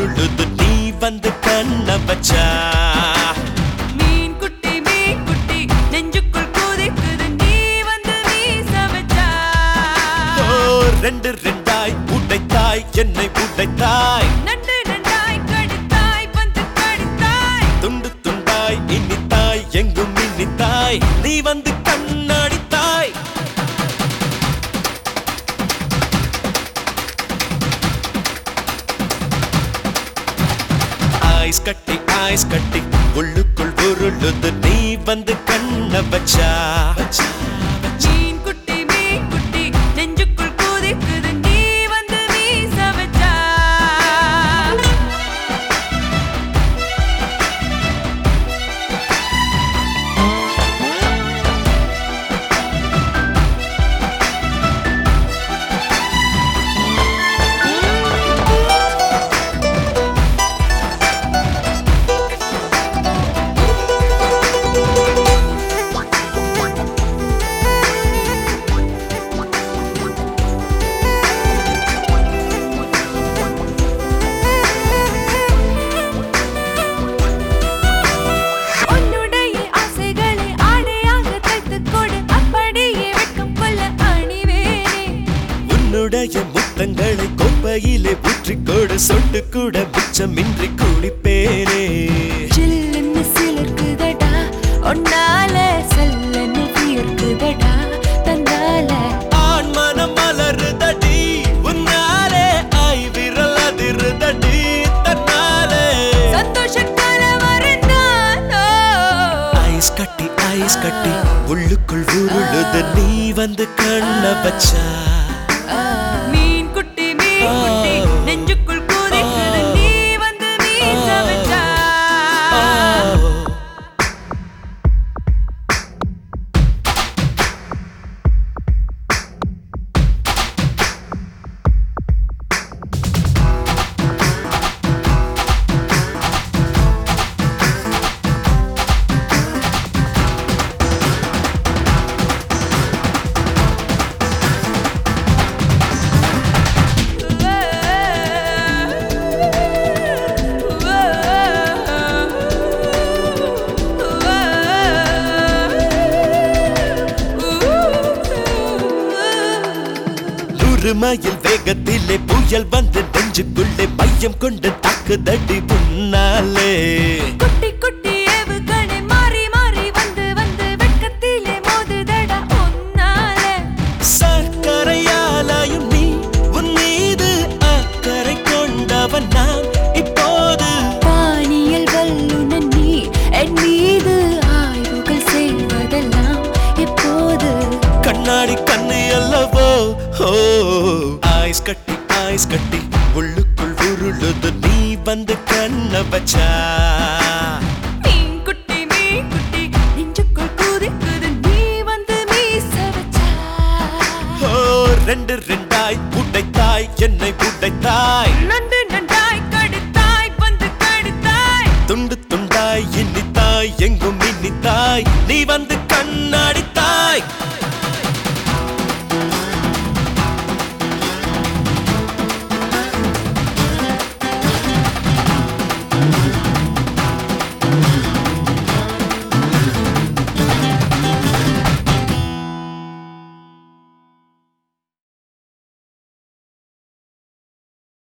உருளுது நீ வந்து கண்ண வச்சா மீன் குட்டி மீன் குட்டி நெஞ்சுக்குள் குதிக்குது நீ வந்து வீச வச்சா ஓ ரெண்டு ரெண்டாய் உடைத்தாய் என்னை உடைத்தாய் நண்டு நண்டாய் கடித்தாய் வந்து கடித்தாய் துண்டு துண்டாய் இனித்தாய் எங்கும் இனித்தாய் நீ வந்து கண்ணாடித்தாய் ஐஸ் கட்டி ஐஸ் கட்டி உள்ளுக்குள் உருளுது நீ வந்து கண்ண வச்சா மீன் குட்டி மீன் குட்டி நெஞ்சுக்குள் குதிக்குது நீ வந்து வீச வச்சா உன்னுடைய ஆசைகளை ஆடையாக தைத்துக் கொடு அப்படியே வெட்கம் கொள்ள அணிவேனே உன்னுடைய முத்தங்களை கொப்பையிலே ஊற்றிக்கொடு சொட்டு கூட மிச்சமின்றி குடிப்பேனே சில்லுன்னு சிலிர்க்குதடா உன்னால சல்லன்னு வியர்க்குதடா தன்னால ஆண் மனம் மலருதடி உன்னாலே ஐ விரல் அதிருதடி தன்னாலே சந்தோஷ கலவரம் நானோ ஐஸ் கட்டி ஐஸ் கட்டி உள்ளுக்குள் உருளுது நீ வந்து கண்ண வச்சா மீன் குட்டி மீன் குட்டி நெஞ்சுக்குள் குதிக்குது நீ வந்து வீச வச்சா நூறு மைல் வேகத்திலே புயல் வந்து நெஞ்சுக்குள்ளே மையம் கொண்டு தாக்குதடி முன்னாலே குட்டி குட்டி ஏவுகணை மாறி மாறி வந்து வந்து வெட்கத்திலே மோதுதடா உன்னாலே சர்க்கரையாலாயும் நீ உன் மீது அக்கறை கொண்டவன் நான் இப்போது வானியல் வல்லுனன் நீ என் மீது ஆய்வுகள் செய்வதெல்லாம் எப்போது கண்ணாடி கண்ணு அல்லவோ ஓ ஐஸ் கட்டி ஐஸ் கட்டி உள்ளுக்குள் உருளுது நீ வந்து கண்ண வச்சா மீன் குட்டி மீன் குட்டி நெஞ்சுக்குள் குதிக்குது நீ வந்து மீச வச்சா ஓ ரெண்டு ரெண்டாய் உடைத்தாய் என்னை உடைத்தாய் நண்டு நண்டாய் கடித்தாய் வந்து கடித்தாய் துண்டு துண்டாய் இனித்தாய் எங்கும் இனித்தாய் நீ வந்து கண்ணாடித்தாய்